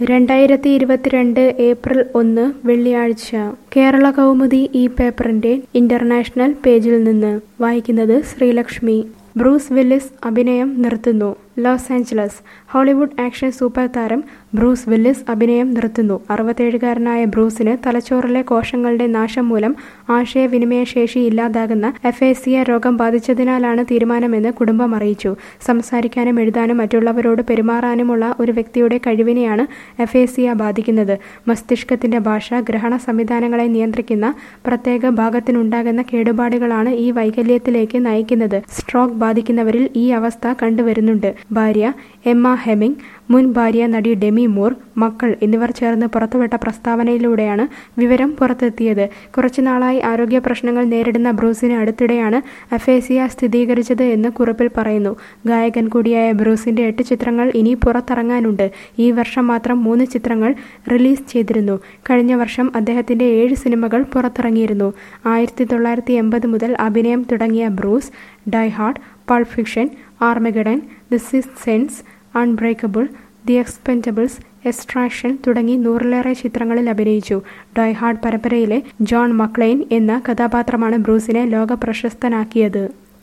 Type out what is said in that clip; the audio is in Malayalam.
രണ്ടായിരത്തി ഇരുപത്തിരണ്ട് ഏപ്രിൽ ഒന്ന് വെള്ളിയാഴ്ച കേരള കൗമുദി ഈ പേപ്പറിന്റെ ഇന്റർനാഷണൽ പേജിൽ നിന്ന് വായിക്കുന്നത് ശ്രീലക്ഷ്മി ബ്രൂസ് വില്ലിസ് അഭിനയം നിർത്തുന്നു Los Angeles Hollywood action super താരം ബ്രൂസ് വില്ലിസ് അഭിനയം നിർത്തുന്നു അറുപത്തേഴുകാരനായ ബ്രൂസിന് തലച്ചോറിലെ കോശങ്ങളുടെ നാശം മൂലം ആശയവിനിമയ ശേഷി ഇല്ലാതാകുന്ന എഫേസിയ രോഗം ബാധിച്ചതിനാലാണ് തീരുമാനമെന്ന് കുടുംബം അറിയിച്ചു സംസാരിക്കാനും എഴുതാനും മറ്റുള്ളവരോട് പെരുമാറാനുമുള്ള ഒരു വ്യക്തിയുടെ കഴിവിനെയാണ് എഫേസിയ ബാധിക്കുന്നത് മസ്തിഷ്കത്തിന്റെ ഭാഷ ഗ്രഹണ സംവിധാനങ്ങളെ നിയന്ത്രിക്കുന്ന പ്രത്യേക ഭാഗത്തിനുണ്ടാകുന്ന കേടുപാടുകളാണ് ഈ വൈകല്യത്തിലേക്ക് നയിക്കുന്നത് സ്ട്രോക്ക് ബാധിക്കുന്നവരിൽ ഈ അവസ്ഥ കണ്ടുവരുന്നുണ്ട് ഭാര്യ എമ്മ ഹെമിംഗ് മുൻ ഭാര്യ നടി ഡെമി മൂർ മക്കൾ എന്നിവർ ചേർന്ന് പുറത്തുവിട്ട പ്രസ്താവനയിലൂടെയാണ് വിവരം പുറത്തെത്തിയത് കുറച്ചുനാളായി ആരോഗ്യ പ്രശ്നങ്ങൾ നേരിടുന്ന ബ്രൂസിന് അടുത്തിടെയാണ് അഫേസിയ സ്ഥിരീകരിച്ചത് എന്ന് കുറിപ്പിൽ പറയുന്നു ഗായകൻ കൂടിയായ ബ്രൂസിന്റെ എട്ട് ചിത്രങ്ങൾ ഇനി പുറത്തിറങ്ങാനുണ്ട് ഈ വർഷം മാത്രം മൂന്ന് ചിത്രങ്ങൾ റിലീസ് ചെയ്തിരുന്നു കഴിഞ്ഞ വർഷം അദ്ദേഹത്തിന്റെ ഏഴ് സിനിമകൾ പുറത്തിറങ്ങിയിരുന്നു ആയിരത്തി തൊള്ളായിരത്തി എൺപത് മുതൽ അഭിനയം തുടങ്ങിയ Bruce Die Hard Pulp Fiction Armageddon The Six Sense Unbreakable The Expendables Extraction തുടങ്ങി നൂറിലേറെ ചിത്രങ്ങളിൽ അഭിനയിച്ചു ഡോയ്ഹാർഡ് പരമ്പരയിലെ ജോൺ മക്ലെയിൻ എന്ന കഥാപാത്രമാണ് ബ്രൂസിനെ ലോക പ്രശസ്തനാക്കിയത്